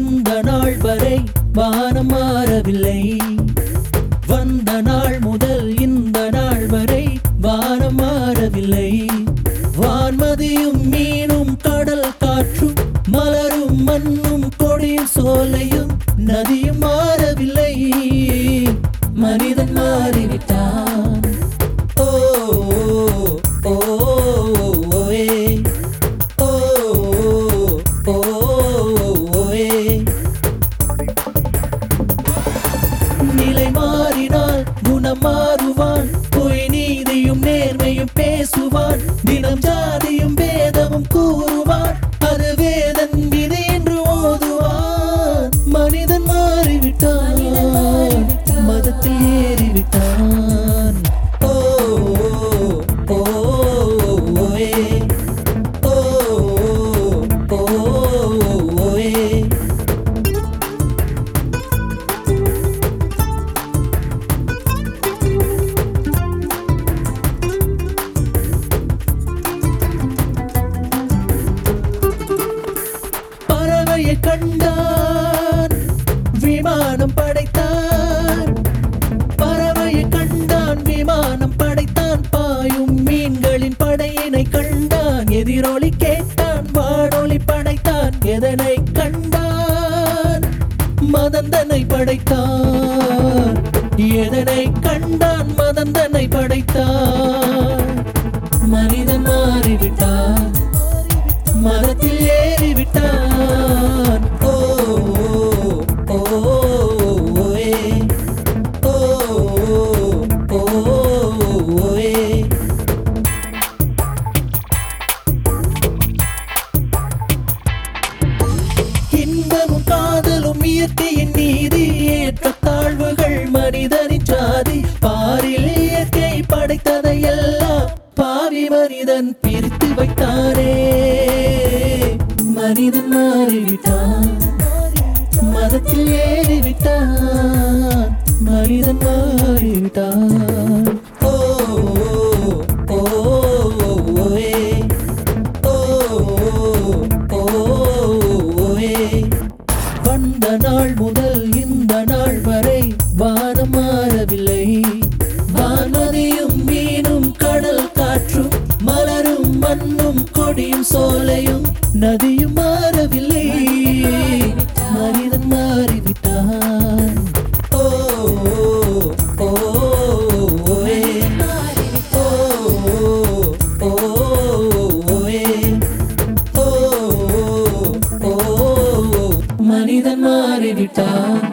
வந்த நாள் வரை வானம் மாறவில்லை வந்த நாள் முதல் இந்த நாள் வரை வானம் மாறவில்லை வான்மதியும் மீனும் கடல் காற்றும் மலரும் மண்ணும் கொடியும் சோலையும் நதியும் மாறவில்லை மனிதன் மாறிவிட்டான் ஓ ஓ, ஓ ஏ. ஓ ஓ, ஓ ஏ. நிலை மாறினால் குணம் மாறுவான் பொய் நீதியும் நேர்மையும் பேசுவான் தினம் ஜாதியும் வேதமும் கூறுவான் அது வேதன் விதி என்று ஓதுவான் மனிதன் மாறிவிட்டான் மதத்தில் ஏறிவிட்டான் ஓ ஓ, ஓ ஏ. ஓ ஓ, ஓ ஏ. பறவையை கண்டான் விமானம் படைத்தான் பறவையை கண்டான் விமானம் படைத்தான் பாயும் மீன்களின் படையினை கண்டான் எதிரொலி கேட்டான் வானொலி படைத்தான் எதனை கண்டான் மதந்தனை படைத்தான் எதனை கண்டான் மதந்தனை படைத்தான் மனிதன் மாறிவிட்டான் மரத்தில் ஏறிவிட்டான் ஓ ஓ, ஓ ஏ. ஓ ஓ, ஓ ஏ. இன்பமும் காதலும் இயற்கையின் நீதி ஏற்ற தாழ்வுகள் மனிதனின் ஜாதி பாரில் இயற்கை படைத்ததை எல்லாம் பாவி மனிதன் பிரித்து வைத்தானே மனிதன் மாறிவிட்டான் மதத்தில் ஏறிவிட்டான் மனிதன் மாறிவிட்டான் ஓ ஓ, ஓ ஏ. ஓ ஓ, ஓ ஏ. வந்த நாள் முதல் இந்த நாள் வரை வானம் மாறவில்லை வான்மதியும் மீனும் கடல் காற்றும் மலரும் மண்ணும் கொடியும் சோலையும் நதியும் மாறவில்லை மனிதன் மாறிவிட்டான் ஓ ஓ, ஓ ஏ. ஓ ஓ, ஓ ஏ. ஓ ஓ, மனிதன் மாறிவிட்டான்